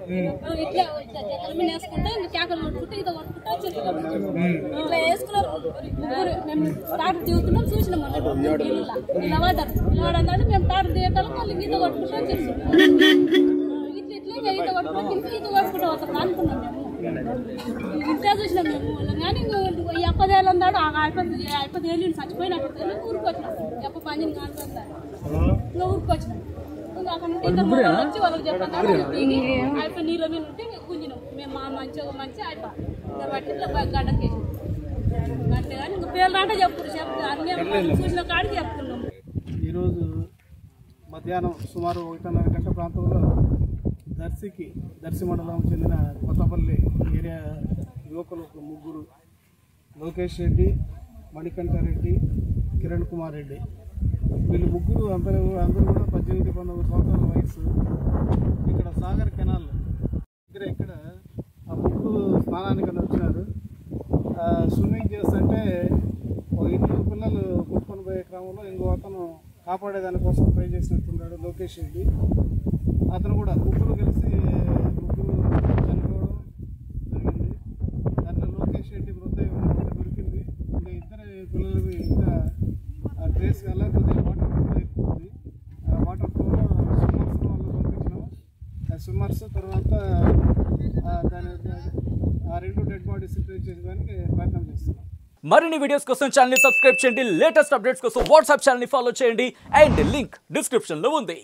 ఇట్లా చెక్కల మీద వేసుకుంటే ఇంకా కేకలు కొట్టుకుంటే ఇదో కొట్టుకుంటా వచ్చేసారు ఇట్లా వేసుకున్నారు ముగ్గురు మేము తాడు దిగుతున్నాం చూసినాం అన్నట్టు ఇలా ఇలా పడ్డారు ఇలా పడంటే మేము తాడు దిగటం మళ్ళీ ఈత కొట్టుకుంటా వచ్చేసాం ఇట్లా ఇట్లా ఇంకా ఈత కొట్టుకుంటా ఇంకా ఈత కొట్టుకుంటా వస్తాం అనుకున్నాం మేము ఇంట్లో చూసినాం మేము వాళ్ళని కానీ ఈ అప్పదేళ్ళు అన్నాడు ఆ అయిపోయింది అయిపోయి చచ్చిపోయినట్టు తెలియదు ఊరికి వచ్చినాం ఎప్ప పని కానుకుంటారు ఇంకా ఊరికి వచ్చినాం ఇంకా అక్కడ నుండి ఇద్దరు మొగలు వచ్చి వాళ్ళకి చెప్పన్నారు దిగి అయిపోయి నీళ్ళ మీద ఉంటే ఇంకా గుంజినాం మేము మా మంచి ఒక మంచి అయిపోయి ఇద్దరు బట్టి ఇట్లా గడ్డకి అంతే కానీ ఇంకా పేర్లు అంటే చెప్పుడు చెప్తే అన్నీ చూసిన కాడికి చెప్పుకున్నాం ఈరోజు మధ్యాహ్నం సుమారు ఒకటిన్నర గంట ప్రాంతంలో దర్శికి దర్శి మండలం చెందిన కొత్తపల్లి ఏరియా యువకులు ఒక ముగ్గురు లోకేష్ రెడ్డి మణికంఠారెడ్డి కిరణ్ కుమార్ రెడ్డి వీళ్ళు ముగ్గురు అందరూ అందరూ కూడా పద్దెనిమిది పంతొమ్మిది సంవత్సరాల వయసు ఇక్కడ సాగర్ కెనాల్ దగ్గర ఇక్కడ ఆ ముగ్గురు స్నానానికి వచ్చినారు ఆ, స్విమ్మింగ్ చేస్తుంటే ఒక ఇద్దరు పిల్లలు కొట్టుకొని పోయే క్రమంలో ఇంకో అతను కాపాడేదానికోసం ట్రై చేసినట్టున్నాడు లోకేష్ రెడ్డి అతను కూడా ముగ్గురు కలిసి ముగ్గురు చనిపోవడం జరిగింది దాంట్లో లోకేష్ రెడ్డి మృతదేహం ఒకటి దొరికింది ఇంకా ఇద్దరు పిల్లలు ఇంకా ఆ ట్రేస్ వల్ల కొద్దిగా వాటర్ ఫ్లో ఎక్కుతుంది ఆ వాటర్ ఫ్లోలో స్విమ్మర్స్ వాళ్ళు పంపించినాము ఆ స్విమ్మర్స్ తర్వాత ఆ దాని ఆ రెండు డెడ్ బాడీస్ ట్రేస్ చేసేదానికి ప్రయత్నం చేస్తున్నాం మరిన్ని వీడియోస్ కోసం ఛానల్ సబ్స్క్రైబ్ చేయండి లేటెస్ట్ అప్డేట్స్ కోసం వాట్సాప్ ఛానల్ ఫాలో చేయండి అండ్ లింక్ డిస్క్రిప్షన్ లో ఉంది